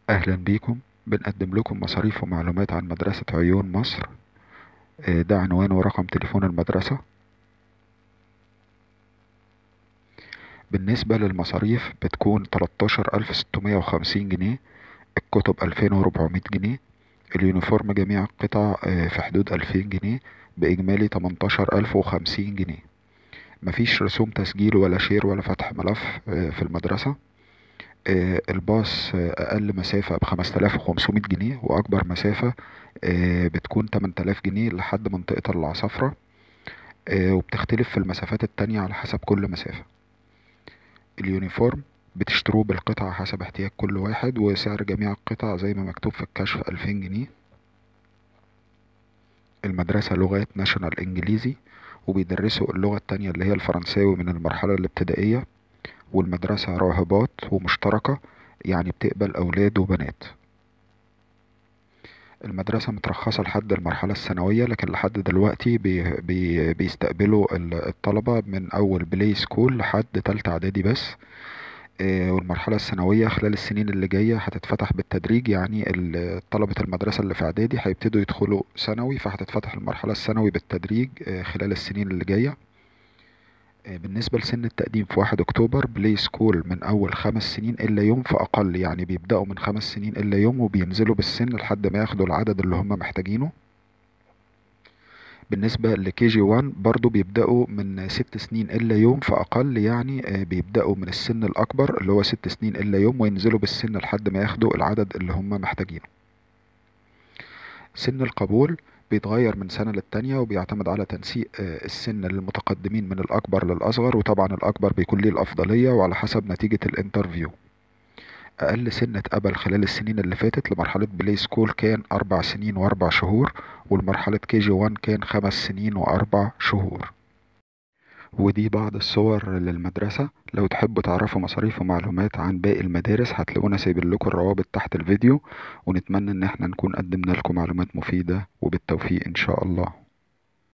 أهلا بيكم بنقدم لكم مصاريف ومعلومات عن مدرسة عيون مصر آه، ده عنوان ورقم تليفون المدرسة بالنسبة للمصاريف بتكون تلاتاشر ألف ستمية وخمسين جنيه الكتب ألفين وربعمية جنيه اليونيفورم جميع القطع آه، في حدود ألفين جنيه بإجمالي تمنتاشر ألف وخمسين جنيه مفيش رسوم تسجيل ولا شير ولا فتح ملف آه، في المدرسة آه، الباص آه، أقل مسافة بخمسة آلاف وخمسمية جنيه وأكبر مسافة آه، بتكون تمن تلاف جنيه لحد منطقة العصافرة آه، وبتختلف في المسافات التانية على حسب كل مسافة اليونيفورم بتشتروه بالقطعة حسب احتياج كل واحد وسعر جميع القطع زي ما مكتوب في الكشف ألفين جنيه المدرسة لغات ناشونال إنجليزي وبيدرسوا اللغة التانية اللي هي الفرنساوي من المرحلة الابتدائية والمدرسة راهبات ومشتركة يعني بتقبل أولاد وبنات المدرسة مترخصة لحد المرحلة الثانوية لكن لحد دلوقتي بي بي بيستقبلوا ال- الطلبة من أول بلاي سكول لحد تالتة إعدادي بس آه، والمرحلة الثانوية خلال السنين اللي جاية هتتفتح بالتدريج يعني ال- طلبة المدرسة اللي في إعدادي هيبتدوا يدخلوا ثانوي فهتتفتح المرحلة الثانوي بالتدريج آه، خلال السنين اللي جاية آه، بالنسبة لسن التقديم في واحد أكتوبر بلاي سكول من أول خمس سنين إلا يوم فأقل يعني بيبدأوا من خمس سنين إلا يوم وبينزلوا بالسن لحد ما ياخدوا العدد اللي هم محتاجينه بالنسبة لكي جي وان برضو بيبدأوا من ست سنين إلا يوم فأقل يعني آه، بيبدأوا من السن الأكبر اللي هو ست سنين إلا يوم وينزلوا بالسن لحد ما ياخدوا العدد اللي هم محتاجينه سن القبول بيتغير من سنة للتانية وبيعتمد على تنسيق آه، السن للمتقدمين من الأكبر للأصغر وطبعا الأكبر بيكون ليه الأفضلية وعلى حسب نتيجة الانترفيو أقل سن اتقبل خلال السنين اللي فاتت لمرحلة بلاي سكول كان أربع سنين وأربع شهور والمرحلة كي جي وان كان خمس سنين وأربع شهور ودي بعض الصور للمدرسة لو تحبوا تعرفوا مصاريف ومعلومات عن باقي المدارس هتلاقونا سايبين لكم الروابط تحت الفيديو ونتمنى ان احنا نكون قدمنا لكم معلومات مفيدة وبالتوفيق ان شاء الله